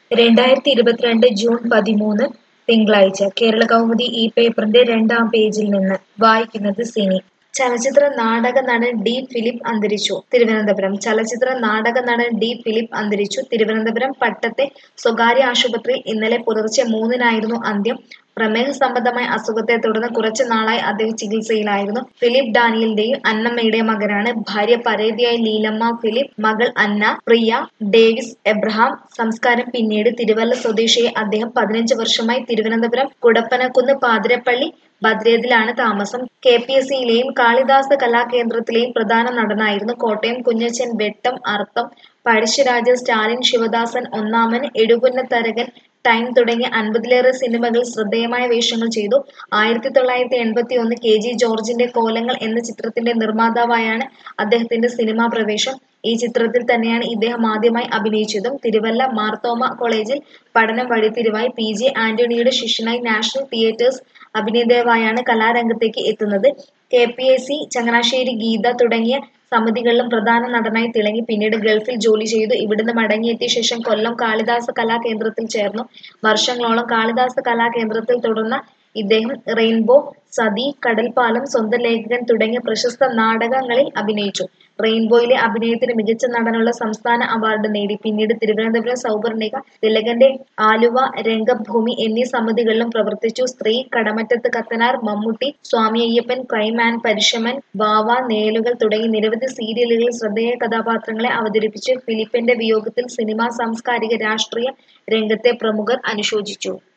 രണ്ടായിരത്തി ഇരുപത്തിരണ്ട് ജൂൺ പതിമൂന്ന് തിങ്കളാഴ്ച കേരള കൗമുദി ഈ പേപ്പറിന്റെ രണ്ടാം പേജിൽ നിന്ന് വായിക്കുന്നത് സിനി ചലച്ചിത്ര നാടക നടൻ ഡി ഫിലിപ്പ് അന്തരിച്ചു തിരുവനന്തപുരം ചലച്ചിത്ര നാടക നടൻ ഡി ഫിലിപ്പ് അന്തരിച്ചു തിരുവനന്തപുരം പട്ടത്തെ സ്വകാര്യ ആശുപത്രിയിൽ ഇന്നലെ പുലർച്ചെ മൂന്നിനായിരുന്നു അന്ത്യം പ്രമേഹ സംബന്ധമായ അസുഖത്തെ തുടർന്ന് കുറച്ചു നാളായി അദ്ദേഹം ചികിത്സയിലായിരുന്നു ഫിലിപ്പ് ഡാനിയലിന്റെയും അന്നമ്മയുടെയും മകനാണ് ഭാര്യ പരേതിയായ ലീലമ്മ ഫിലിപ്പ് മകൾ അന്ന പ്രിയ ഡേവിസ് എബ്രഹാം സംസ്കാരം പിന്നീട് തിരുവല്ല സ്വദേശിയെ അദ്ദേഹം പതിനഞ്ച് വർഷമായി തിരുവനന്തപുരം കുടപ്പനക്കുന്ന് പാതിരപ്പള്ളി ബദ്രേതിലാണ് താമസം കെ പി എസ് സിയിലെയും കാളിദാസ കലാകേന്ദ്രത്തിലെയും പ്രധാന നടനായിരുന്നു കോട്ടയം കുഞ്ഞച്ചൻ വെട്ടം അർത്ഥം പഴശ്ശിരാജ സ്റ്റാലിൻ ശിവദാസൻ ഒന്നാമൻ എടുപുന്നത്തരകൻ ടൈം തുടങ്ങിയ അൻപതിലേറെ സിനിമകൾ ശ്രദ്ധേയമായ വേഷങ്ങൾ ചെയ്തു ആയിരത്തി തൊള്ളായിരത്തി എൺപത്തി ഒന്ന് കെ ജി ജോർജിന്റെ കോലങ്ങൾ എന്ന ചിത്രത്തിന്റെ നിർമ്മാതാവായാണ് അദ്ദേഹത്തിന്റെ സിനിമാ പ്രവേശം ഈ ചിത്രത്തിൽ തന്നെയാണ് ഇദ്ദേഹം ആദ്യമായി അഭിനയിച്ചതും തിരുവല്ല മാർത്തോമ കോളേജിൽ പഠനം വഴിത്തിരിവായി പി ജെ ആന്റണിയുടെ ശിഷ്യനായി നാഷണൽ തിയേറ്റേഴ്സ് അഭിനേതാവായാണ് കലാരംഗത്തേക്ക് എത്തുന്നത് K P S C Changanassery Geetha തുടങ്ങിയ സമിതികളിലും പ്രധാന നടനായി തിളങ്ങി പിന്നീട് ഗൾഫിൽ ജോലി ചെയ്തു ഇവിടുന്ന് മടങ്ങിയെത്തിയ ശേഷം കൊല്ലം കാളിദാസ കലാകേന്ദ്രത്തിൽ ചേർന്നു വർഷങ്ങളോളം കാളിദാസ കലാകേന്ദ്രത്തിൽ തുടർന്ന ഇദ്ദേഹം റെയിൻബോ സതി കടൽപ്പാലം സ്വന്തം ലേഖകൻ തുടങ്ങിയ പ്രശസ്ത നാടകങ്ങളിൽ അഭിനയിച്ചു റെയിൻബോയിലെ അഭിനയത്തിന് മികച്ച നടനുള്ള സംസ്ഥാന അവാർഡ് നേടി പിന്നീട് തിരുവനന്തപുരം സൗപർണിക തിലകന്റെ ആലുവ രംഗഭൂമി എന്നീ സമിതികളിലും പ്രവർത്തിച്ചു സ്ത്രീ കടമറ്റത്ത് കത്തനാർ മമ്മൂട്ടി സ്വാമി അയ്യപ്പൻ ക്രൈം ആൻഡ് പരിശമൻ വാവ നേലുകൾ തുടങ്ങി നിരവധി സീരിയലുകളിൽ ശ്രദ്ധേയ കഥാപാത്രങ്ങളെ അവതരിപ്പിച്ച് ഫിലിപ്പിന്റെ വിയോഗത്തിൽ സിനിമാ സാംസ്കാരിക രാഷ്ട്രീയ രംഗത്തെ പ്രമുഖർ അനുശോചിച്ചു